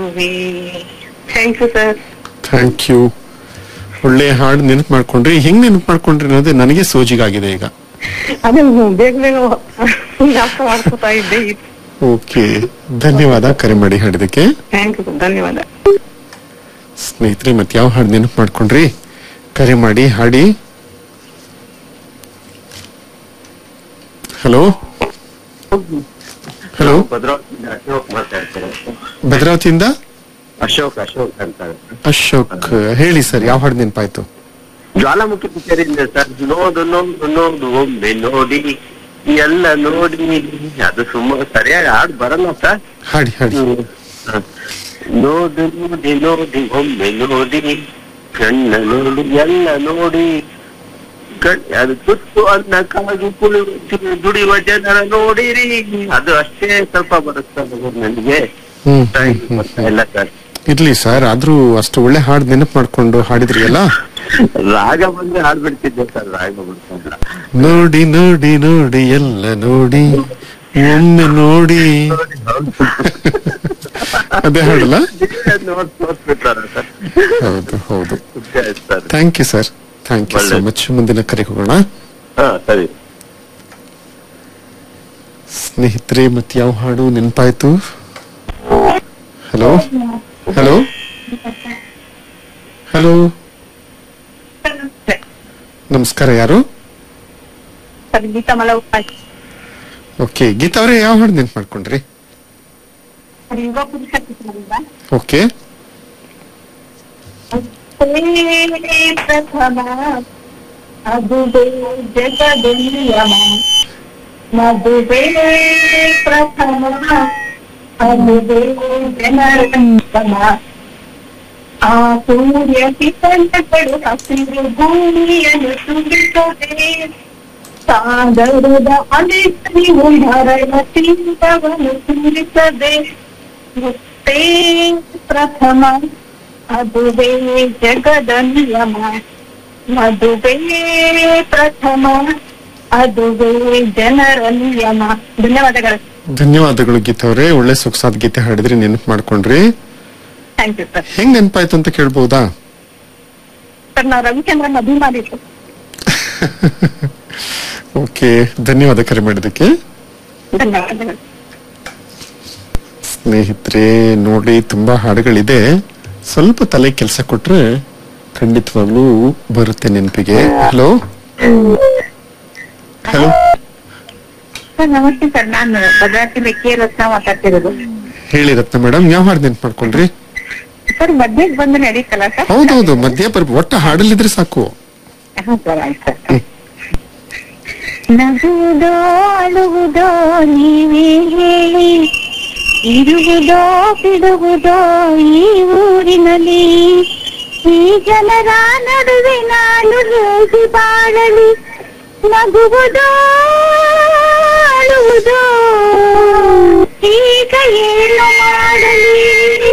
ಚೆಲುವೆ thank you sir thank you ಒಳ್ಳೆ ಹಾಡು ನೆನಪು ಮಾಡ್ಕೊಂಡ್ರಿ ಹೆಂಗ್ ನೆನಪು ಮಾಡ್ಕೊಂಡ್ರಿ ಅನ್ನೋದೇ ನನಗೆ ಸೋಜಿಗಾಗಿದೆ ಈಗ ಅದೇ ಬೇಗ ಬೇಗ ಜ್ಞಾಪಕ ಮಾಡ್ಕೋತಾ ಇದ್ದೆ ಓಕೆ ಧನ್ಯವಾದ ಕರೆ ಮಾಡಿ ಹಾಡಿದಕ್ಕೆ ಥ್ಯಾಂಕ್ ಯು ಧನ್ಯವಾದ ಸ್ನೇಹಿತರೆ ಮತ್ತೆ ಯಾವ ಹಾಡು ನೆನಪು ಮಾಡ್ಕೊಂಡ್ರಿ ಕರೆ ಮಾಡಿ ಹಾಡಿ ಹಲೋ ಹಲೋ ಭದ್ರಾವತಿಯಿಂದ ಅಶೋಕ್ ಮಾತಾಡ್ತಾರೆ ಭದ್ರಾವತಿಯಿಂದ ಅಶೋಕ್ ಅಶೋಕ್ ಅಂತ ಅಶೋಕ್ ಹೇಳಿ ಸರ್ ಯಾವ ಹಾಡು ನೆನಪಾಯ್ತು ಜ್ವಾಲಾಮುಖಿ ಪಿಕ್ಚರಿಂದ ಸರ್ ನೋಡು ನೋಡು ನೋಡು ಒಮ್ಮೆ ನೋಡಿ ಎಲ್ಲ ನೋಡಿ ಅದು ಸುಮಾರು ಸರಿಯಾಗಿ ಹಾಡು ಬರಲ್ಲ ಸರ್ ಹಾಡಿ ಹಾಡಿ ಹ. ನೋಡು ನೋಡಿ ನೋಡಿ ಒಮ್ಮೆ ನೋಡಿ ಕಣ್ಣ ನೋಡಿ ಎಲ್ಲ ನೋಡಿ ಕಣ್ ಅದು ತುತ್ತು ಅನ್ನಕ್ಕಾಗಿ ಕುಳಿ ದುಡಿಯುವ ಜನರ ನೋಡಿರಿ ಅದು ಅಷ್ಟೇ ಸ್ವಲ್ಪ ಬರುತ್ತೆ ನನಗೆ ಹ್ಮ್ ಹ್ಮ್, ಹ್ಮ್ ಬರ್ತಾ ಇಲ್ಲ ಸರ್ ಇರ್ಲಿ ಸರ್ ಆದ್ರೂ ಅಷ್ಟು ಒಳ್ಳೆ ಹಾಡು ನೆನಪು ಮಾಡ್ಕೊಂಡು ಹಾಡಿದ್ರಿ ಅಲ್ಲ ರಾಗ ಬಂದ್ರೆ ಹಾಡ್ಬಿಡ್ತಿದ್ದೆ ಸರ್ ರಾಗ ಬಿಡ್ತಾಯಿಲ್ಲ ನೋಡಿ ನೋಡಿ ನೋಡಿ ಎಲ್ಲ ನೋಡಿ ಒಮ್ಮೆ ನೋಡಿ ಅದೇ ಹಾಡಲ್ಲ ನೋಡ್ ತೋರ್ಸ್ಬಿಟ್ಟಾರ ಸರ್ ಹೌದು ಹೌದು sir thank you sir thank you so ಒಳ್ಳೆದು. ಮಚ್ ಮುಂದಿನ ಕರೆ ಹೋಗೋಣ ಹಾ ಸರಿ ಸ್ನೇಹಿತರೆ ಮತ್ತೆ ಯಾವ ಹಾಡು ನೆನಪಾಯ್ತು ಹಲೋ ಹಲೋ ಹಲೋ ನಮಸ್ಕಾರ ಯಾರು ಸರ್ ಗೀತಾ ಮಲವ್ ಓಕೆ ಗೀತಾ ಅವರೇ ಯಾವ ಹಾಡು ನೆನ್ಪು ಮಾಡ್ಕೊಂಡ್ರಿ ಯುಗ ಪುರುಷ ಚಿತ್ರದಿಂದ ಓಕೆ ಪ್ರಥಮ ಅದುವೇ ಜಗದೆಲ್ಲಿಯಮ ಮದುವೆ ಪ್ರಥಮ ಅದುವೇ ಜನರಂಗಮ ಆ ಸೂರ್ಯ ಕಿರಣಗಳು ಹಸಿರು ಭೂಮಿಯನ್ನು ತುಂಬಿಸುತ್ತದೆ ಸಾಗರದ ಅಲೆಗಳು ಹರಳ ತೀರವನ್ನು ತುಂಬಿಸದೆ ಮುತ್ತೇ ಪ್ರಥಮ ಅದುವೇ ಜಗದ ನಿಯಮ ಮದುವೆ ಪ್ರಥಮ ಅದುವೇ ಜನರ ನಿಯಮ ಧನ್ಯವಾದಗಳು ಧನ್ಯವಾದಗಳು ಗೀತಾ ಅವರೇ ಒಳ್ಳೆ ಸೊಗಸಾದ ಗೀತೆ ಹಾಡಿದ್ರಿ ನೆನಪು ಮಾಡ್ಕೊಂಡ್ರಿ ಥ್ಯಾಂಕ್ ಯು ಸರ್ ಹೆಂಗ್ ನೆನಪಾಯ್ತು ಅಂತ ಕೇಳ್ಬಹುದಾ ಸರ್ ನಾವು ರವಿಚಂದ್ರನ್ ಅಭಿಮಾನಿ ಸರ್ ಓಕೆ ಧನ್ಯವಾದ ಕರೆ ಮಾಡಿದ್ದಕ್ಕೆ ಧನ್ಯವಾದಗಳು ಸ್ನೇಹಿತರೆ ನೋಡಿ ತುಂಬಾ ಹಾಡುಗಳಿದೆ ಸ್ವಲ್ಪ ತಲೆ ಕೆಲಸ ಕೊಟ್ರೆ ಖಂಡಿತವಾಗ್ಲೂ ಬರುತ್ತೆ ನೆನಪಿಗೆ ಹಲೋ ಹಲೋ ಸರ್ ನಮಸ್ತೆ ಸರ್ ನಾನು ಭದ್ರಾವತಿ ಕೆ ರತ್ನ ಮಾತಾಡ್ತಿರೋದು ಹೇಳಿ ರತ್ನ ಮೇಡಮ್ ಯಾವ ಹಾಡು ನೆನ್ಪು ಮಾಡ್ಕೊಂಡ್ರಿ ಸರ್ ಮಧ್ಯಕ್ಕೆ ಬಂದು ನಡೀತಲ್ಲ ಸರ್ ಹೌದೌದು ಮಧ್ಯ ಬರ್ ಒಟ್ಟ ಹಾಡಲ್ಲಿದ್ರೆ ಸಾಕು ಹಾ ಸರ್ ಆಯ್ತು ಸರ್ ನಗುವುದೋ ಅಳುವುದೋ ನೀವೇ ಹೇಳಿ ಇರುವುದೋ ಬಿಡುವುದೋ ಈ ಊರಿನಲ್ಲಿ ಈ ಜನರ ನಡುವೆ ನಾನು ಹೇಗೆ ಬಾಳಲಿ ನಗುವುದೋ ಅಳುವುದೋ ಈಗ ಏನು ಮಾಡಲಿ